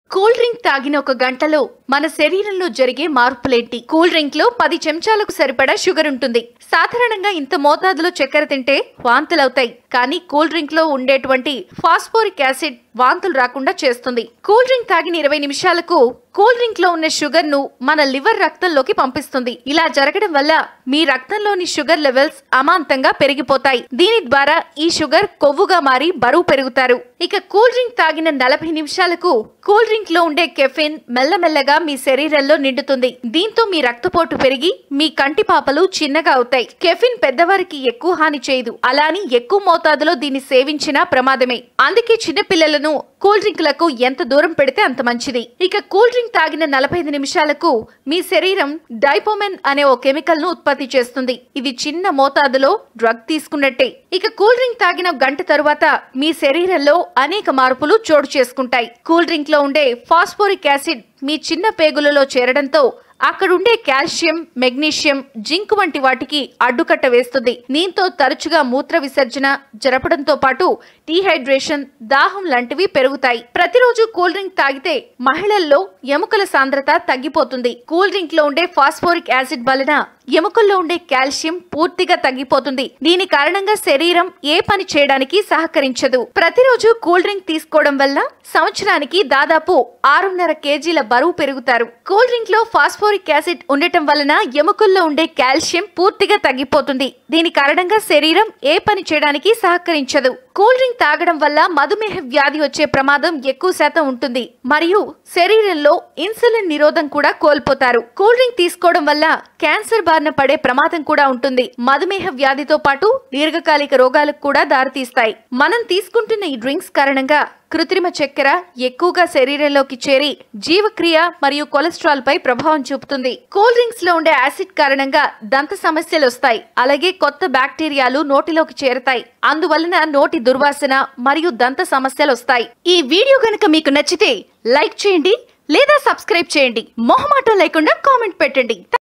cool drink తాగిన ఒక గంటలో మన శరీరంలో జరిగే మార్పులేంటి కూల్ డ్రింక్ లో పది చెంచాలకు సరిపడా షుగర్ ఉంటుంది సాధారణంగా ఇంత మోతాదులో చక్కెర తింటే వాంతులవుతాయి కానీ కూల్ డ్రింక్ లో ఉండేటువంటి ఫాస్ఫోరిక్ యాసిడ్ వాంతులు రాకుండా చేస్తుంది కూల్ డ్రింక్ తాగిన ఇరవై నిమిషాలకు కూల్ డ్రింక్ లో ఉన్న షుగర్ ను మన లివర్ రక్తంలోకి పంపిస్తుంది ఇలా జరగడం వల్ల మీ రక్తంలోని షుగర్ లెవెల్స్ అమాంతంగా పెరిగిపోతాయి దీని ద్వారా ఈ షుగర్ కొవ్వుగా మారి బరువు పెరుగుతారు ఇక కూల్ డ్రింక్ తాగిన నలభై నిమిషాలకు కూల్ డ్రింక్ లో ఉండే కెఫిన్ మెల్లమెల్లగా మీ శరీరంలో నిండుతుంది దీంతో మీ రక్తపోటు పెరిగి మీ కంటి పాపలు చిన్నగా అవుతాయి కెఫిన్ పెద్దవారికి ఎక్కువ హాని చేయదు అలాని ఎక్కువ మోతాదులో దీన్ని సేవించినా ప్రమాదమే అందుకే చిన్న పిల్లలను కూల్ డ్రింకులకు ఎంత దూరం పెడితే అంత మంచిది ఇక కూల్ డ్రింక్ తాగిన నలభై ఐదు నిమిషాలకు మీ శరీరం డైపోమెన్ అనే ఓ కెమికల్ ను ఉత్పత్తి చేస్తుంది ఇది చిన్న మోతాదులో డ్రగ్ తీసుకున్నట్టే ఇక కూల్ డ్రింక్ తాగిన గంట తరువాత మీ శరీరంలో అనేక మార్పులు చోటు చేసుకుంటాయి కూల్ డ్రింక్ లో ఉండే ఫాస్ఫోరిక్ యాసిడ్ మీ చిన్న పేగులలో చేరడంతో అక్కడుండే కాల్షియం మెగ్నీషియం జింక్ వంటి వాటికి అడ్డుకట్ట వేస్తుంది దీంతో తరచుగా మూత్ర విసర్జన జరపడంతో పాటు డీహైడ్రేషన్ దాహం లాంటివి పెరుగుతాయి ప్రతిరోజు కూల్ డ్రింక్ తాగితే మహిళల్లో ఎముకల సాంద్రత తగ్గిపోతుంది కూల్ డ్రింక్ లో ఉండే ఫాస్ఫోరిక్ యాసిడ్ వలన ఎముకల్లో ఉండే కాల్షియం పూర్తిగా తగ్గిపోతుంది దీని కారణంగా శరీరం ఏ పని చేయడానికి సహకరించదు ప్రతిరోజు కూల్ డ్రింక్ తీసుకోవడం వల్ల సంవత్సరానికి దాదాపు ఆరున్నర కేజీల బరువు పెరుగుతారు కూల్ డ్రింక్ లో ఫాస్ఫోరిక్ యాసిడ్ ఉండటం వలన ఎముకల్లో ఉండే కాల్షియం పూర్తిగా తగ్గిపోతుంది దీని కారణంగా శరీరం ఏ పని చేయడానికి సహకరించదు కూల్ డ్రింక్ తాగడం వల్ల మధుమేహ వ్యాధి వచ్చే ప్రమాదం ఎక్కువ శాతం ఉంటుంది మరియు శరీరంలో ఇన్సులిన్ నిరోధం కూడా కోల్పోతారు కూల్ డ్రింక్ తీసుకోవడం వల్ల క్యాన్సర్ బారిన పడే ప్రమాదం కూడా ఉంటుంది మధుమేహ వ్యాధితో పాటు దీర్ఘకాలిక రోగాలకు కూడా దారితీస్తాయి మనం తీసుకుంటున్న ఈ డ్రింక్స్ కారణంగా కృత్రిమ చక్కెర ఎక్కువగా శరీరంలోకి చేరి జీవక్రియ మరియు కొలెస్ట్రాల్ పై ప్రభావం చూపుతుంది కూల్ డ్రింక్స్ లో ఉండే యాసిడ్ కారణంగా దంత సమస్యలు వస్తాయి అలాగే కొత్త బ్యాక్టీరియాలు నోటిలోకి చేరతాయి అందువలన నోటి దుర్వాసన మరియు దంత సమస్యలు వస్తాయి ఈ వీడియో గనుక మీకు నచ్చితే లైక్ చేయండి లేదా సబ్స్క్రైబ్ చేయండి మొహమాటం లేకుండా కామెంట్ పెట్టండి